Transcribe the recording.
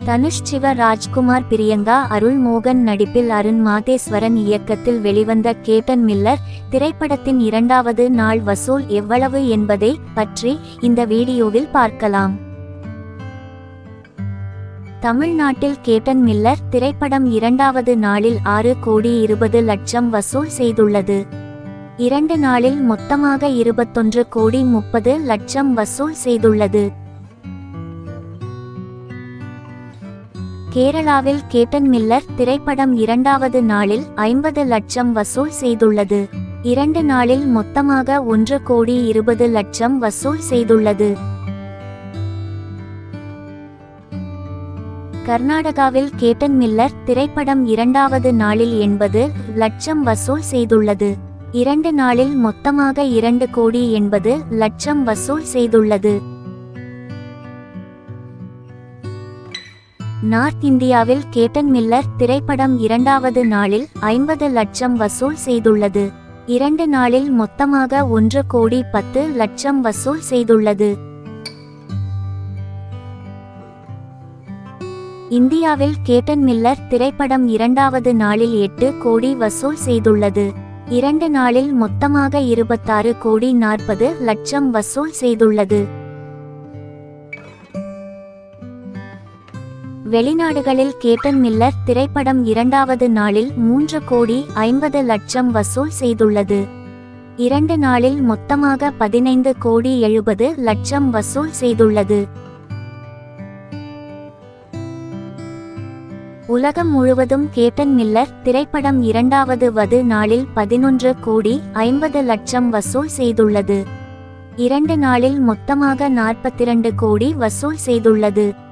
தனுஷ் சிவ ராஜ்குமார் பிரியங்கா அருள் மோகன் நடிப்பில் அருண் மாதேஸ்வரன் இயக்கத்தில் வெளிவந்த கேட்டன் மில்லர் திரைப்படத்தின் இரண்டாவது நாள் வசூல் எவ்வளவு என்பதை பற்றி இந்த வீடியோவில் பார்க்கலாம் தமிழ்நாட்டில் கேட்டன் மில்லர் திரைப்படம் இரண்டாவது நாளில் ஆறு கோடி இருபது லட்சம் வசூல் செய்துள்ளது இரண்டு நாளில் மொத்தமாக இருபத்தொன்று கோடி முப்பது லட்சம் வசூல் செய்துள்ளது கேரளாவில் கேட்டன் மில்லர் திரைப்படம் இரண்டாவது நாளில் ஐம்பது லட்சம் வசூல் செய்துள்ளது இரண்டு நாளில் மொத்தமாக ஒன்று கோடி இருபது லட்சம் வசூல் செய்துள்ளது கர்நாடகாவில் கேட்டன் மில்லர் திரைப்படம் இரண்டாவது நாளில் எண்பது லட்சம் வசூல் செய்துள்ளது இரண்டு நாளில் மொத்தமாக இரண்டு கோடி எண்பது லட்சம் வசூல் செய்துள்ளது நார்த் இந்தியாவில் கேட்டன் மில்லர் திரைப்படம் இரண்டாவது நாளில் ஐம்பது லட்சம் வசூல் செய்துள்ளது இரண்டு நாளில் மொத்தமாக ஒன்று கோடி பத்து லட்சம் வசூல் செய்துள்ளது இந்தியாவில் கேட்டன் மில்லர் திரைப்படம் இரண்டாவது நாளில் எட்டு கோடி வசூல் செய்துள்ளது இரண்டு நாளில் மொத்தமாக இருபத்தாறு கோடி நாற்பது லட்சம் வசூல் செய்துள்ளது வெளிநாடுகளில் கேட்டன் மில்லர் திரைப்படம் இரண்டாவது நாளில் மூன்று கோடி ஐம்பது லட்சம் வசூல் செய்துள்ளது இரண்டு நாளில் மொத்தமாக பதினைந்து கோடி எழுபது லட்சம் வசூல் செய்துள்ளது உலகம் முழுவதும் கேட்டன் மில்லர் திரைப்படம் இரண்டாவது வது நாளில் பதினொன்று கோடி ஐம்பது லட்சம் வசூல் செய்துள்ளது இரண்டு நாளில் மொத்தமாக நாற்பத்திரண்டு கோடி வசூல் செய்துள்ளது